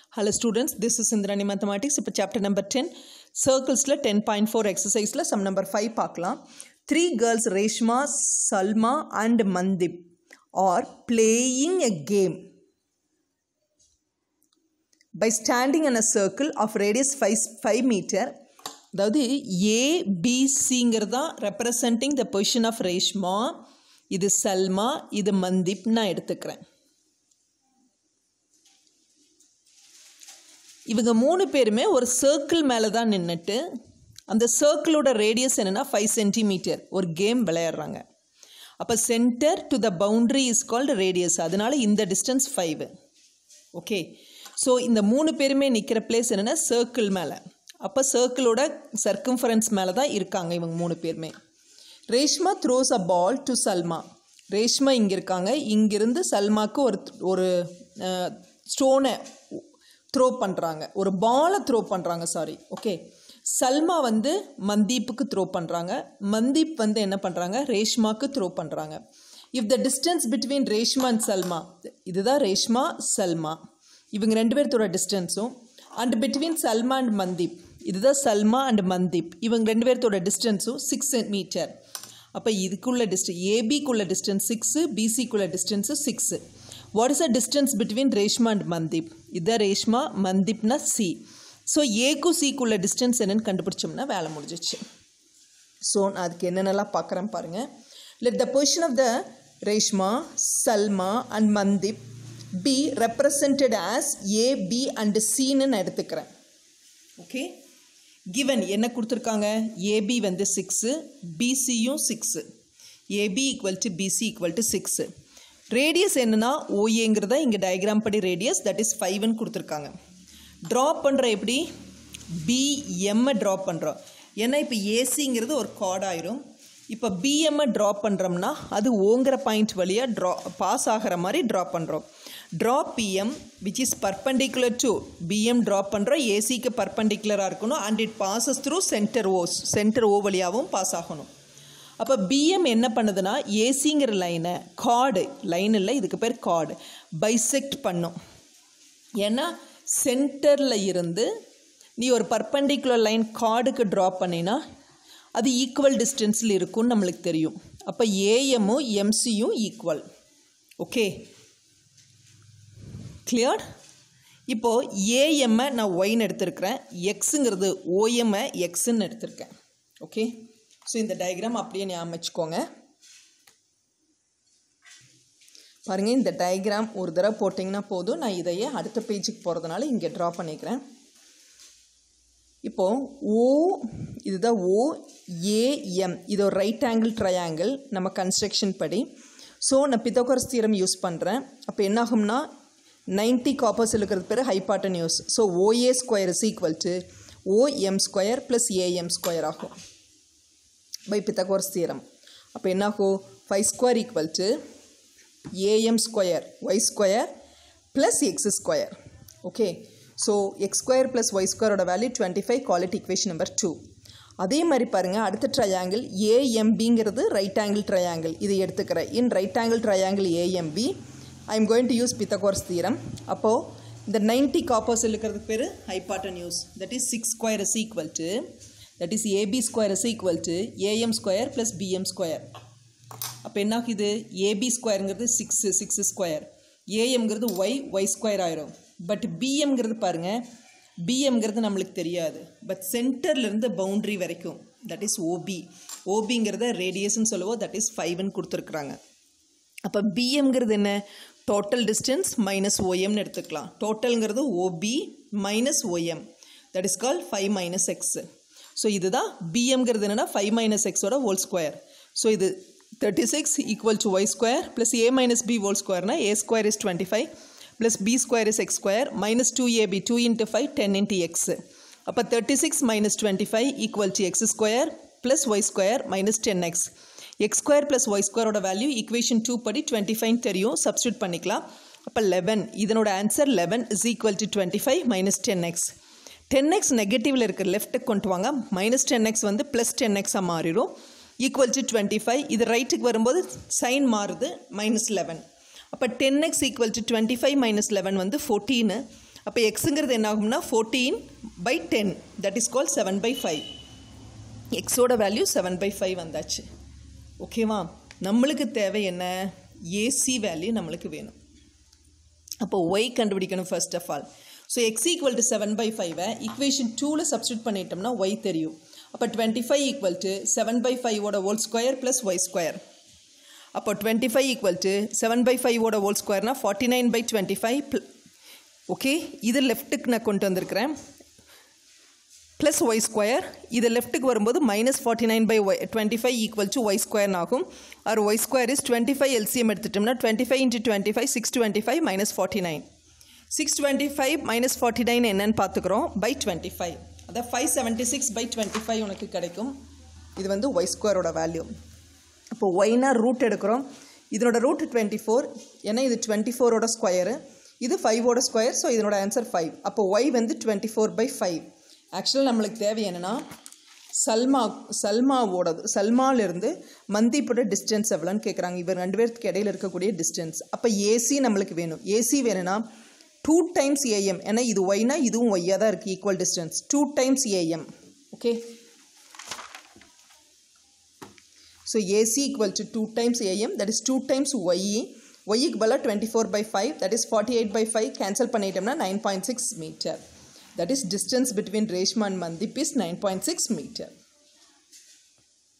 Hello students, this is Indrani Mathematics. இப்போ chapter number 10, circlesல 10.4 exerciseல sum number 5 பார்க்கலாம். Three girls, Reshma, Salma and Mandip are playing a game by standing in a circle of radius 5, 5 meter அதாவது ஏபிசிங்கிறது தான் representing the position of Reshma இது சல்மா இது மந்திப் நான் எடுத்துக்கிறேன் இவங்க மூணு பேருமே ஒரு சர்க்கிள் மேலே தான் நின்றுட்டு அந்த சர்க்கிளோட ரேடியஸ் என்னென்னா ஃபைவ் சென்டிமீட்டர் ஒரு கேம் விளையாடுறாங்க அப்போ centre to the boundary is called radius அதனால இந்த டிஸ்டன்ஸ் ஃபைவ் ஓகே ஸோ இந்த மூணு பேருமே நிற்கிற பிளேஸ் என்னென்னா சர்க்கிள் மேலே அப்போ சர்க்கிளோட சர்க்கம்ஃபரன்ஸ் மேலே தான் இருக்காங்க இவங்க மூணு பேருமே Reshma throws a ball to Salma Reshma இங்கே இருக்காங்க இங்கிருந்து சல்மாக்கு ஒரு ஒரு ஸ்டோனை த்ரோ பண்ணுறாங்க ஒரு பாலை த்ரோ பண்ணுறாங்க சாரி ஓகே சல்மா வந்து மந்தீப்புக்கு த்ரோ பண்ணுறாங்க மந்தீப் வந்து என்ன பண்ணுறாங்க ரேஷ்மாக்கு த்ரோ பண்ணுறாங்க if the distance between Reshma and Salma இதுதான் ரேஷ்மா சல்மா இவங்க ரெண்டு பேர்த்தோட டிஸ்டன்ஸும் and between Salma and Mandeep இதுதான் சல்மா அண்ட் மந்தீப் இவங்க ரெண்டு பேர்த்தோட டிஸ்டன்ஸும் சிக்ஸ் மீட்டர் அப்போ இதுக்குள்ள டிஸ்டன்ஸ் ஏபிக்குள்ள டிஸ்டன்ஸ் சிக்ஸு பிசிக்குள்ள distance six what is a distance between Reshma and Mandeep இதான் ரேஷ்மா மந்தீப்னா சி ஸோ ஏக்கும் சிக்குள்ள டிஸ்டன்ஸ் என்னென்னு கண்டுபிடிச்சோம்னா வேலை முடிஞ்சிச்சு ஸோ நான் அதுக்கு என்னென்னலாம் பார்க்குறேன் பாருங்கள் let the position of the Reshma Salma and Mandeep be represented as A B and சின்னு நான் எடுத்துக்கிறேன் ஓகே கிவன் என்ன கொடுத்துருக்காங்க ஏபி வந்து சிக்ஸு பிசியும் six AB equal to BC equal to six radius என்னன்னா ஓஏங்கிறத இங்கே டயக்ராம் படி ரேடியஸ் தட் இஸ் ஃபைவ்னு கொடுத்துருக்காங்க ட்ரா பண்ணுற எப்படி பிஎம்மை ட்ரா பண்ணுறோம் ஏன்னா இப்போ ஏசிங்கிறது ஒரு கார்ட் ஆயிரும் இப்போ பிஎம்மை ட்ரா பண்ணுறோம்னா அது ஓங்கிற பாயிண்ட் வழியாக ட்ரா பாஸ் ஆகிற மாதிரி ட்ரா பண்ணுறோம் draw PM which is perpendicular to PM draw பண்ணுறோம் ஏசிக்கு பர்பண்டிகுலராக இருக்கணும் and it passes through centre O centre O வழியாகவும் பாஸ் ஆகணும் அப்போ பிஎம் என்ன பண்ணுதுன்னா ஏசிங்கிற லைனை கார்டு லைன் இல்லை இதுக்கு பேர் கார்டு பைசெக்ட் பண்ணும் ஏன்னா சென்டரில் இருந்து நீ ஒரு பர்பண்டிகுலர் லைன் கார்டுக்கு ட்ரா பண்ணினா அது ஈக்குவல் டிஸ்டன்ஸில் இருக்கும்னு நம்மளுக்கு தெரியும் அப்போ ஏஎம்மும் எம்சியும் ஈக்குவல் ஓகே கிளியர் இப்போது ஏஎம்மை நான் ஒய்னு எடுத்திருக்கிறேன் எக்ஸுங்கிறது ஓஎம்மை எக்ஸுன்னு எடுத்திருக்கேன் ஓகே ஸோ இந்த டயக்ராம் அப்படியே ஞாபகம் வச்சுக்கோங்க பாருங்கள் இந்த டயக்ராம் ஒரு தடவை போட்டிங்கன்னா போதும் நான் இதையே அடுத்த பேஜுக்கு போகிறதுனால இங்கே ட்ரா பண்ணிக்கிறேன் இப்போது ஓ இதுதான் ஓ ஏஎம் இது ஒரு ரைட் ஆங்கிள் ட்ரையாங்கிள் நம்ம கன்ஸ்ட்ரக்ஷன் படி ஸோ நான் பித்தோகரஸ் தீரம் யூஸ் பண்ணுறேன் அப்போ என்ன ஆகும்னா நைன்ட்டி காப்பர்ஸ் இருக்கிறது பேர் hypotenuse so OA square is equal to OM square plus AM square ஆகும் பை பித்தகோரஸ் தியரம் அப்போ என்னாகும் five square equal to AM square y square plus x square okay so x square plus y ஸ்கொயரோட value twenty five quality equation number two அதே மாதிரி பாருங்கள் அடுத்த triangle ஏஎம்பிங்கிறது right angle triangle இது எடுத்துக்கிறேன் in right angle triangle AMP I am going to use பித்தகோர்ஸ் தீரம் அப்போது இந்த நைன்ட்டி காப்பர்ஸ் இருக்கிறதுக்கு பேர் hypotenuse that is six square is equal to that is AB square is equal to AM square plus BM square அப்போ என்ன ஆகுது ஏபி ஸ்கொயருங்கிறது சிக்ஸு சிக்ஸ் ஸ்கொயர் ஏஎம்ங்கிறது ஒய் ஒய் ஸ்கொயர் ஆயிரும் பட் பிஎம்ங்கிறது பாருங்கள் பிஎம்ங்கிறது நம்மளுக்கு தெரியாது பட் சென்டர்லேருந்து பவுண்ட்ரி வரைக்கும் தட் இஸ் ஓபி ஓபிங்கிறத ரேடியஸ்ன்னு சொல்லுவோம் தட் இஸ் ஃபைவ்னு கொடுத்துருக்குறாங்க அப்போ பிஎம்ங்கிறது என்ன டோட்டல் டிஸ்டன்ஸ் மைனஸ் ஓஎம்னு எடுத்துக்கலாம் டோட்டல்ங்கிறது OB minus OM that is call five minus x so இதுதான் பிஎம்ங்கிறது என்னென்னா ஃபைவ் மைனஸ் எக்ஸோட ஹோல் ஸ்கொயர் ஸோ இது thirty six equal to y square plus A minus B whole ஸ்கொயர்னா A square is twenty five plus B square is x square minus two AB two into five ten into x அப்போ thirty six minus twenty five equal to x square plus y square minus ten x x square plus y ஸ்கொயரோட value equation two படி twenty five தெரியும் substitute பண்ணிக்கலாம் அப்போ eleven இதனோட answer eleven is equal to twenty five minus ten x ten x நெகட்டிவில் இருக்கிற லெஃப்ட்டுக்கு கொண்டு வாங்க மைனஸ் டென் எக்ஸ் வந்து ப்ளஸ் டென் எக்ஸாக மாறிடும் ஈக்குவல் டு டுவெண்ட்டி ஃபைவ் இது ரைட்டுக்கு வரும்போது சைன் மாறுது மைனஸ் லெவன் அப்போ ten x equal to twenty five minus eleven வந்து ஃபோர்டீனு அப்போ எக்ஸுங்கிறது என்ன ஆகும்னா fourteen by ten that is call seven by five எக்ஸோட வேல்யூ செவன் பை ஃபைவ் வந்தாச்சு ஓகேவா நம்மளுக்கு தேவை என்ன ஏசி வேல்யூ நம்மளுக்கு வேணும் அப்போ ஒய் கண்டுபிடிக்கணும் first of all so x equal to seven by ஃபைவை ஈக்குவேஷன் டூவில் சப்ஸ்டியூட் பண்ணிட்டோம்னா ஒய் தெரியும் அப்போ twenty five equal to seven by ஃபைவோட whole square plus y square அப்போ twenty five equal to seven by ஃபைவோட ஹோல் ஸ்கொயர்னா forty nine by twenty five okay இது லெஃப்ட்டுக்கு நான் கொண்டு வந்திருக்கிறேன் ப்ளஸ் ஒய் ஸ்கொயர் இது லெஃப்ட்டுக்கு வரும்போது minus forty nine by y twenty five equal to y ஸ்கொயர்னு ஆகும் or y square is twenty five LCM எடுத்துட்டோம்னா twenty five into twenty five six twenty five minus forty nine six twenty five minus forty nine என்னன்னு பார்த்துக்குறோம் by twenty five அதான் five seventy six by twenty five உனக்கு கிடைக்கும் இது வந்து Y ஸ்கொயரோட value இப்போ ஒய்னா ரூட் எடுக்கிறோம் இதனோட ரூட் டுவெண்ட்டி ஃபோர் ஏன்னா இது டுவெண்ட்டி ஃபோரோட ஸ்கொயரு இது ஃபைவோட ஸ்கொயர் ஸோ இதனோட ஆன்சர் ஃபைவ் அப்போ ஒய் வந்து டுவெண்ட்டி ஃபோர் பை ஃபைவ் ஆக்சுவலாக நம்மளுக்கு தேவை என்னென்னா சல்மா சல்மாவோடது சல்மாவிலிருந்து மந்திப்போட டிஸ்டன்ஸ் எவ்வளோன்னு கேட்குறாங்க இவர் ரெண்டு பேருக்கு இடையில இருக்கக்கூடிய டிஸ்டன்ஸ் அப்போ ஏசி நம்மளுக்கு வேணும் ஏசி வேணும்னா டூ டைம்ஸ் ஏஎம் ஏன்னா இது ஒய்னா இதுவும் ஒய்யாக தான் இருக்குது equal distance two times AM okay so AC equal to two times AM that is two times YE ஒய்க்கு பதிலாக twenty four by five that is forty eight by five cancel பண்ணிட்டோம்னா nine point six metre that is distance between Reshma and Mandip is 9.6 meter.